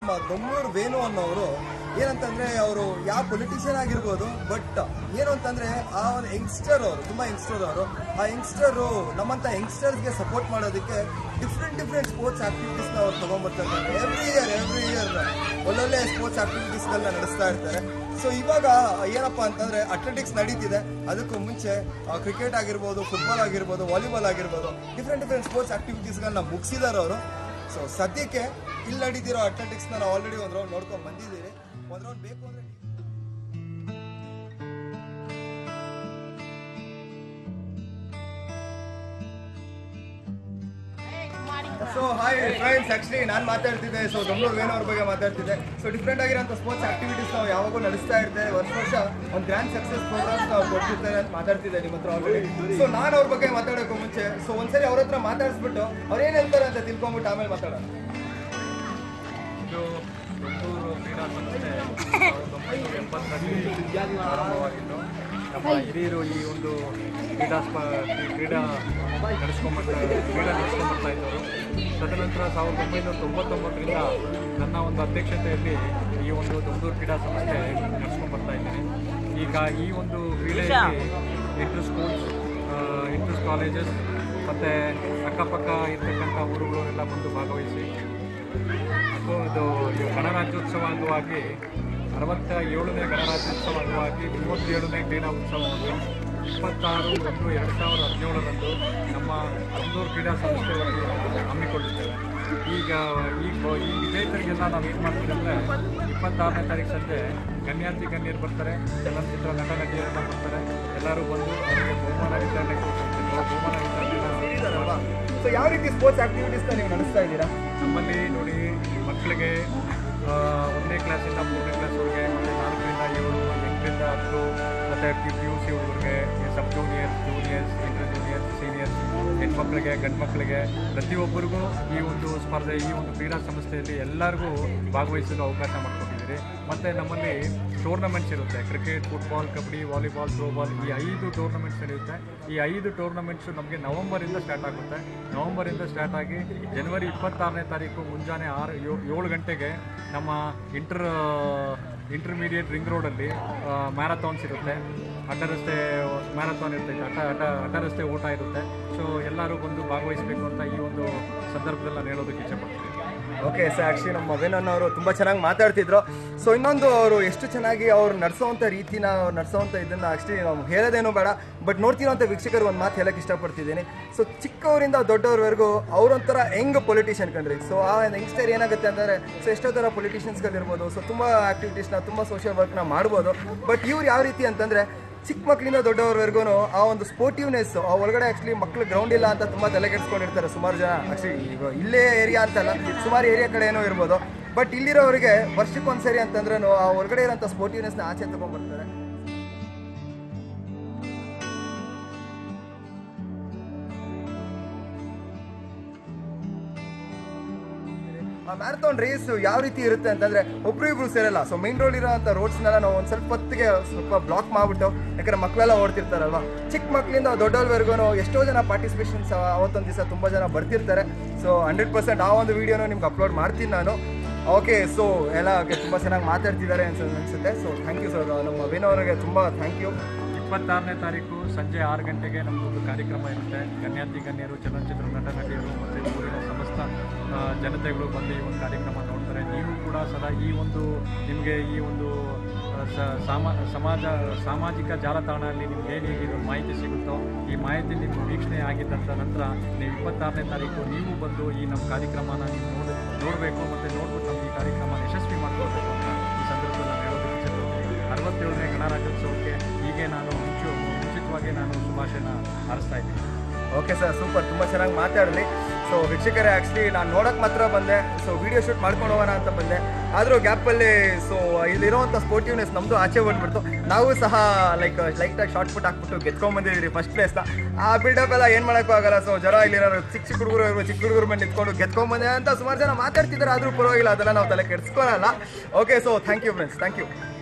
ನಮ್ಮ ದೊಮ್ಮೂರು ವೇಣು ಅನ್ನೋರು ಏನಂತಂದ್ರೆ ಅವರು ಯಾವ ಪೊಲಿಟಿಷಿಯನ್ ಆಗಿರ್ಬೋದು ಬಟ್ ಏನು ಅಂತಂದ್ರೆ ಆ ಒಂದು ಯಂಗ್ಸ್ಟರ್ ಅವರು ತುಂಬಾ ಯಂಗ್ಸ್ಟರ್ ಅವರು ಆ ಯಂಗ್ಸ್ಟರ್ ನಮ್ಮಂತ ಯಂಗ್ಸ್ಟರ್ಸ್ಗೆ ಸಪೋರ್ಟ್ ಮಾಡೋದಕ್ಕೆ ಡಿಫ್ರೆಂಟ್ ಡಿಫ್ರೆಂಟ್ ಸ್ಪೋರ್ಟ್ಸ್ ಆಕ್ಟಿವಿಟೀಸ್ ನ ಅವ್ರು ತಗೊಂಡ್ಬರ್ತಾರೆ ಎವ್ರಿ ಇಯರ್ ಎವ್ರಿ ಇಯರ್ ಒಳ್ಳೊಳ್ಳೆ ಸ್ಪೋರ್ಟ್ಸ್ ಆಕ್ಟಿವಿಟೀಸ್ ಗಳನ್ನ ನಡೆಸ್ತಾ ಇರ್ತಾರೆ ಸೊ ಇವಾಗ ಏನಪ್ಪಾ ಅಂತಂದ್ರೆ ಅಥ್ಲೆಟಿಕ್ಸ್ ನಡೀತಿದೆ ಅದಕ್ಕೂ ಮುಂಚೆ ಕ್ರಿಕೆಟ್ ಆಗಿರ್ಬೋದು ಫುಟ್ಬಾಲ್ ಆಗಿರ್ಬೋದು ವಾಲಿಬಾಲ್ ಆಗಿರ್ಬೋದು ಡಿಫ್ರೆಂಟ್ ಡಿಫ್ರೆಂಟ್ ಸ್ಪೋರ್ಟ್ಸ್ ಆಕ್ಟಿವಿಟೀಸ್ಗಳನ್ನ ಮುಗಿಸಿದಾರೆ ಅವರು ಸೊ ಸದ್ಯಕ್ಕೆ ಇಲ್ಲಿ ನಡೀತಿರೋ ಅಥ್ಲೆಟಿಕ್ಸ್ ನಾವು ಆಲ್ರೆಡಿ ಒಂದು ರೌಂಡ್ ನೋಡ್ಕೊಂಡು ಬಂದಿದ್ದೀರಿ ಒಂದು ರೌಂಡ್ ಬೇಕು ಅಂದ್ರೆ ಸೊ ಹಾಯ್ ಫ್ರೆಂಡ್ಸ್ ಆಕ್ಚುಲಿ ನಾನು ಮಾತಾಡ್ತಿದ್ದೆ ಸೊ ಬೆಂಗಳೂರು ವೇಣು ಅವ್ರ ಬಗ್ಗೆ ಮಾತಾಡ್ತಿದ್ದೆ ಸೊ ಡಿಫ್ರೆಂಟ್ ಆಗಿರೋಂಥ ಸ್ಪೋರ್ಟ್ಸ್ ಆಕ್ಟಿವಿಟೀಸ್ ನಾವು ಯಾವಾಗೂ ನಡೆಸ್ತಾ ಇರ್ತೇವೆ ವರ್ಷ ವರ್ಷ ಒಂದು ಗ್ರ್ಯಾಂಡ್ ಸಕ್ಸಸ್ ಪ್ರೋಗ್ರಾಮ್ಸ್ ನಾವು ಕೊಡ್ತಿರ್ತಾರೆ ಅಂತ ಮಾತಾಡ್ತಿದ್ದೆ ನಿಮ್ಮ ಹತ್ರ ಆಲ್ರೆಡಿ ಸೊ ನಾನು ಅವ್ರ ಬಗ್ಗೆ ಮಾತಾಡೋಕ್ಕೂ ಮುಂಚೆ ಸೊ ಒಂದ್ಸರಿ ಅವ್ರ ಹತ್ರ ಮಾತಾಡಿಸ್ಬಿಟ್ಟು ಅವ್ರು ಏನು ಹೇಳ್ತಾರೆ ಅಂತ ತಿಳ್ಕೊಂಬಿಟ್ಟು ಆಮೇಲೆ ಮಾತಾಡೋಣ ಇದು ತುಮಕೂರು ಕ್ರೀಡಾ ಸಂಸ್ಥೆ ಸಾವಿರದ ಒಂಬೈನೂರ ಎಂಬತ್ತರಲ್ಲಿ ಆರಂಭವಾಗಿದ್ದು ನಮ್ಮ ಹಿರಿಯರು ಈ ಒಂದು ಕ್ರೀಡಾ ಸ್ಪ ಈ ಕ್ರೀಡಾ ನಡೆಸ್ಕೊಂಬರ್ತಾ ಕ್ರೀಡಾ ನಡೆಸ್ಕೊಂಬರ್ತಾ ಇದ್ದರು ತದನಂತರ ಸಾವಿರದ ಒಂಬೈನೂರ ತೊಂಬತ್ತೊಂಬತ್ತರಿಂದ ನನ್ನ ಒಂದು ಅಧ್ಯಕ್ಷತೆಯಲ್ಲಿ ಈ ಒಂದು ತುಮಕೂರು ಕ್ರೀಡಾ ಸಂಸ್ಥೆ ನಡೆಸ್ಕೊಂಬರ್ತಾ ಇದ್ದೇನೆ ಈಗ ಈ ಒಂದು ಕ್ರೀಡೆಯಲ್ಲಿ ಇಂಟರ್ ಸ್ಕೂಲ್ಸ್ ಇಂಟರ್ ಕಾಲೇಜಸ್ ಮತ್ತು ಅಕ್ಕಪಕ್ಕ ಇರ್ತಕ್ಕಂಥ ಊರುಗಳವರೆಲ್ಲ ಬಂದು ಭಾಗವಹಿಸಿ ಸೊ ಇದು ಈ ಗಣರಾಜ್ಯೋತ್ಸವ ಅಂಗವಾಗಿ ಅರವತ್ತ ಏಳನೇ ಗಣರಾಜ್ಯೋತ್ಸವ ಅಂಗವಾಗಿ ಮೂವತ್ತೇಳನೇ ಕ್ರೀಡಾ ಉತ್ಸವವನ್ನು ಇಪ್ಪತ್ತಾರು ಒಂದು ಎರಡು ಸಾವಿರದ ಹದಿನೇಳರಂದು ನಮ್ಮ ಬೆಂಗಳೂರು ಕ್ರೀಡಾ ಸಂಸ್ಥೆ ವತಿಯಿಂದ ಹಮ್ಮಿಕೊಳ್ಳುತ್ತೇವೆ ಈಗ ಈ ಬ- ಈ ವಿಜೇತರಿಗೆಲ್ಲ ನಾವು ಏನು ಮಾಡ್ತೀವಿ ಅಂದರೆ ಇಪ್ಪತ್ತಾರನೇ ತಾರೀಕು ಸಂಜೆ ಗಣ್ಯಾತಿ ಗಣ್ಯರು ಬರ್ತಾರೆ ಚಲನಚಿತ್ರ ನಟ ನಟಿಯರೆಲ್ಲ ಬರ್ತಾರೆ ಎಲ್ಲರೂ ಬಂದು ಅವರಿಗೆ ಬಹುಮಾನ ವಿತರಣೆ ಕೊಡ್ತಾರೆ ಬಹುಮಾನ ವಿತರಣೆ ಸೊ ಯಾವ ರೀತಿ ಸ್ಪೋರ್ಟ್ಸ್ ಆಕ್ಟಿವಿಟೀಸ್ನ ನೀವು ನಡೆಸ್ತಾ ಇದ್ದೀರಾ ನಮ್ಮಲ್ಲಿ ನೋಡಿ ಮಕ್ಕಳಿಗೆ ಆ, ಒಂದನೇ ಕ್ಲಾಸಿಂದ ಮೂರನೇ ಕ್ಲಾಸ್ವರೆಗೆ ಮತ್ತು ನಾಲ್ಕರಿಂದ ಏಳು ಎಂಟರಿಂದ ಹತ್ತು ಮತ್ತು ಪಿ ಪಿ ಯು ಸಿ ಹುಡುಗರಿಗೆ sub juniors juniors inter juniors seniors ಹೆಣ್ಮಕ್ಳಿಗೆ ಗಂಡು ಮಕ್ಕಳಿಗೆ ಪ್ರತಿಯೊಬ್ಬರಿಗೂ ಈ ಒಂದು ಸ್ಪರ್ಧೆ ಈ ಒಂದು ಕ್ರೀಡಾ ಸಂಸ್ಥೆಯಲ್ಲಿ ಎಲ್ಲರಿಗೂ ಭಾಗವಹಿಸಲು ಅವಕಾಶ ಮಾಡಿಕೊಟ್ಟಿದ್ದೀರಿ ಮತ್ತು ನಮ್ಮಲ್ಲಿ ಟೂರ್ನಮೆಂಟ್ಸ್ ಇರುತ್ತೆ cricket football kabaddi volleyball throwball ಈ ಐದು ಟೂರ್ನಮೆಂಟ್ಸ್ ನಡೆಯುತ್ತೆ ಈ ಐದು ಟೂರ್ನಮೆಂಟ್ಸು ನಮಗೆ ನವಂಬರಿಂದ ಸ್ಟಾರ್ಟ್ ಆಗುತ್ತೆ ನವಂಬರಿಂದ ಸ್ಟಾರ್ಟ್ ಆಗಿ ಜನವರಿ ಇಪ್ಪತ್ತಾರನೇ ತಾರೀಕು ಮುಂಜಾನೆ ಆರು ಯೋ- ಏಳು ಗಂಟೆಗೆ ನಮ್ಮ ಇಂಟರ್ ಇಂಟರ್ಮೀಡಿಯೇಟ್ ರಿಂಗ್ ರೋಡಲ್ಲಿ ಮ್ಯಾರಥಾನ್ಸ್ ಇರುತ್ತೆ ಅಡ್ಡ ರಸ್ತೆ ಮ್ಯಾರಥಾನ್ ಇರ್ತೈತೆ ಅಡ್ಡ ಅಡ್ಡ ಅಡ್ಡ ರಸ್ತೆ ಓಟ ಇರುತ್ತೆ ಸೊ ಎಲ್ಲರೂ ಬಂದು ಭಾಗವಹಿಸಬೇಕು ಅಂತ ಈ ಒಂದು ಸಂದರ್ಭದಲ್ಲಿ ನಾನು ಹೇಳೋದಕ್ಕೆ ಇಚ್ಛೆಪಡ್ತೀನಿ ಓಕೆ ಸರ್ ಆಕ್ಚುಲಿ ನಮ್ಮ ವೇಣನ್ ಅವರು ತುಂಬ ಚೆನ್ನಾಗಿ ಮಾತಾಡ್ತಿದ್ರು ಸೊ ಇನ್ನೊಂದು ಅವರು ಎಷ್ಟು ಚೆನ್ನಾಗಿ ಅವ್ರು ನಡೆಸೋವಂಥ ರೀತಿನ ಅವ್ರು ನಡೆಸೋವಂಥ ಇದನ್ನು ಆಕ್ಚುಲಿ ನಾವು ಹೇಳೋದೇನು ಬೇಡ ಬಟ್ ನೋಡ್ತಿರೋಂಥ ವೀಕ್ಷಕರು ಒಂದು ಮಾತು ಹೇಳಕ್ಕೆ ಇಷ್ಟಪಡ್ತಿದ್ದೀನಿ ಸೊ ಚಿಕ್ಕವರಿಂದ ದೊಡ್ಡವ್ರವರೆಗೂ ಅವರೊಂಥರ ಹೆಂಗ್ ಪೊಲಿಟಿಷಿಯನ್ ಕಂಡ್ರಿ ಸೊ ಆ ಯಂಗ್ಸ್ಟರ್ ಏನಾಗುತ್ತೆ ಅಂದರೆ ಸೊ ಎಷ್ಟೋ ಥರ ಪೊಲಿಟಿಷಿಯನ್ಸ್ಗಳಿರ್ಬೋದು ಸೊ ತುಂಬ ಆ್ಯಕ್ಟಿವಿಟೀಸ್ನ ತುಂಬ ಸೋಷಿಯಲ್ ವರ್ಕ್ನ ಮಾಡ್ಬೋದು ಬಟ್ ಇವ್ರು ಯಾವ ರೀತಿ ಅಂತಂದರೆ ಚಿಕ್ಕ ಮಕ್ಕಳಿಂದ ದೊಡ್ಡವರವರೆಗೂ ಆ ಒಂದು ಸ್ಪೋರ್ಟಿವ್ನೆಸ್ ಆ ಒಳಗಡೆ ಆಕ್ಚುಲಿ ಮಕ್ಳು ಗ್ರೌಂಡ್ ಇಲ್ಲ ಅಂತ ತುಂಬ ತಲೆ ಕೆಡಿಸ್ಕೊಂಡಿರ್ತಾರೆ ಸುಮಾರು ಜನ ಆಕ್ಚುಲಿ ಈಗ ಇಲ್ಲೇ ಏರಿಯಾ ಅಂತಲ್ಲ ಸುಮಾರು ಏರಿಯಾ ಕಡೆ ಏನೋ ಇರ್ಬೋದು ಬಟ್ ಇಲ್ಲಿರೋರಿಗೆ ವರ್ಷಕ್ಕೊಂದ್ಸರಿ ಅಂತಂದ್ರೆ ಆ ಹೊರಗಡೆ ಇರೋಂಥ ಸ್ಪೋರ್ಟಿವ್ನೆಸ್ನ ಆಚೆ ತಗೊಂಡ್ಬರ್ತಾರೆ ಆ ಮ್ಯಾರಥಾನ್ ರೇಸ್ ಯಾವ ರೀತಿ ಇರುತ್ತೆ ಅಂತಂದ್ರೆ ಒಬ್ರು ಇಬ್ರು ಸೇರಲ್ಲ ಸೊ ಮೈನ್ ರೋಡ್ ಇರೋಂಥ ರೋಡ್ಸ್ನೆಲ್ಲ ನಾವು ಒಂದು ಸ್ವಲ್ಪ ಹೊತ್ತಿಗೆ ಸ್ವಲ್ಪ ಬ್ಲಾಕ್ ಮಾಡ್ಬಿಟ್ಟು ಯಾಕಂದ್ರೆ ಮಕ್ಕಳೆಲ್ಲ ಓಡ್ತಿರ್ತಾರಲ್ವಾ ಚಿಕ್ಕ ಮಕ್ಕಳಿಂದ ದೊಡ್ಡವ್ರವರೆಗೂ ಎಷ್ಟೋ ಜನ ಪಾರ್ಟಿಸಿಪೇಷನ್ಸ್ ಅವತ್ತೊಂದು ದಿವಸ ತುಂಬ ಜನ ಬರ್ತಿರ್ತಾರೆ ಸೊ ಹಂಡ್ರೆಡ್ ಪರ್ಸೆಂಟ್ ಆ ಒಂದು ವಿಡಿಯೋನ ನಿಮ್ಗೆ ಅಪ್ಲೋಡ್ ಮಾಡ್ತೀನಿ ನಾನು ಓಕೆ ಸೊ ಎಲ್ಲ ಓಕೆ ತುಂಬ ಚೆನ್ನಾಗಿ ಮಾತಾಡ್ತಿದ್ದಾರೆ ಅನ್ಸ ಅನ್ಸುತ್ತೆ ಸೊ ಥ್ಯಾಂಕ್ ಯು ಸರ್ ನಮ್ಮ ವೇಣು ಅವರಿಗೆ ತುಂಬ ಥ್ಯಾಂಕ್ ಯು ಇಪ್ಪತ್ತಾರನೇ ತಾರೀಕು ಸಂಜೆ ಆರು ಗಂಟೆಗೆ ನಮ್ಮದೊಂದು ಕಾರ್ಯಕ್ರಮ ಇರುತ್ತೆ ಗಣ್ಯಾತಿ ಗಣ್ಯರು ಚಲನಚಿತ್ರ ನಟ ನಟಿಯರು ಮತ್ತು ಊರಿನ ಸಮಸ್ತ ಆ, ಜನತೆಗಳು ಬಂದು ಈ ಒಂದು ಕಾರ್ಯಕ್ರಮ ನೋಡ್ತಾರೆ ನೀವು ಕೂಡ ಸದಾ ಈ ಒಂದು ನಿಮಗೆ ಈ ಒಂದು ಆ, ಸ- ಸಾಮಾ ಸಮಾಜ ಸಾಮಾಜಿಕ ಜಾಲತಾಣದಲ್ಲಿ ನಿಮ್ಗೆ ಏನು ಇದು ಮಾಹಿತಿ ಸಿಗುತ್ತೋ ಈ ಮಾಹಿತಿ ನಿಮ್ಮ ವೀಕ್ಷಣೆ ಆಗಿದ್ದಂಥ ನಂತರ ನೀವು ಇಪ್ಪತ್ತಾರನೇ ತಾರೀಕು ನೀವು ಬಂದು ಈ ನಮ್ಮ ಕಾರ್ಯಕ್ರಮನ ನೀವು ನೋಡ ನೋಡಬೇಕು ಮತ್ತು ನೋಡ್ಬಿಟ್ಟು ನಮ್ಮ ಈ ಕಾರ್ಯಕ್ರಮ ಯಶಸ್ವಿ ಮಾಡ್ಕೊಳ್ಬೇಕು ಅಂತ ಈ ಸಂದರ್ಭದಲ್ಲಿ ನಾನು ಹೇಳೋದಕ್ಕೆ ಇಚ್ಛೆಪಡ್ತೀನಿ ಅರವತ್ತೇಳನೇ ಗಣರಾಜ್ಯೋತ್ಸವಕ್ಕೆ ಹೀಗೆ ನಾನು ಮುಂಚು ಮುಂಚಿತವಾಗಿ ನಾನು ಶುಭಾಶಯನ ಹಾರಿಸ್ತಾ ಇದ್ದೀನಿ ಓಕೆ ಸರ್ ಸೂಪರ್ ತುಂಬ ಚೆನ್ನಾಗಿ ಮಾತಾಡಲಿ ಸೊ ವೀಕ್ಷಕರೇ ಆ್ಯಕ್ಚುಲಿ ನಾನು ನೋಡೋಕೆ ಮಾತ್ರ ಬಂದೆ ಸೊ ವಿಡಿಯೋ ಶೂಟ್ ಮಾಡ್ಕೊಂಡು ಹೋಗೋಣ ಅಂತ ಬಂದೆ ಆದರೂ ಗ್ಯಾಪಲ್ಲಿ ಸೊ ಇಲ್ಲಿರೋವಂಥ ಸ್ಪೋರ್ಟಿವ್ನೆಸ್ ನಮ್ಮದು ಆಚೆ ಬಂದ್ಬಿಡ್ತು ನಾವು ಸಹ ಲೈಕ್ ಲೈಟಾಗಿ ಶಾರ್ಟ್ ಪುಟ್ ಹಾಕ್ಬಿಟ್ಟು ಗೆದ್ಕೊಂಡ್ಬಂದಿದ್ದೀರಿ ಫಸ್ಟ್ ಪ್ಲೇಸ್ನ ಆ ಬಿಲ್ಡಪ್ ಎಲ್ಲ ಏನು ಮಾಡೋಕ್ಕೂ ಆಗಲ್ಲ ಸೊ ಜನ ಇಲ್ಲಿರೋ ಚಿಕ್ಕ ಚಿಕ್ಕ ಹುಡುಗರು ಇವರು ಚಿಕ್ಕ ಹುಡುಗರು ಮೇಲೆ ನಿಂತ್ಕೊಂಡು ಗೆದ್ಕೊಂಡ್ಬಂದೆ ಅಂತ ಸುಮಾರು ಜನ ಮಾತಾಡ್ತಿದ್ದಾರೆ ಆದರೂ ಪರವಾಗಿಲ್ಲ ಅದೆಲ್ಲ ನಾವು ತಲೆ ಕೆಡಿಸ್ಕೊಳಲ್ಲ okay so thank you friends thank you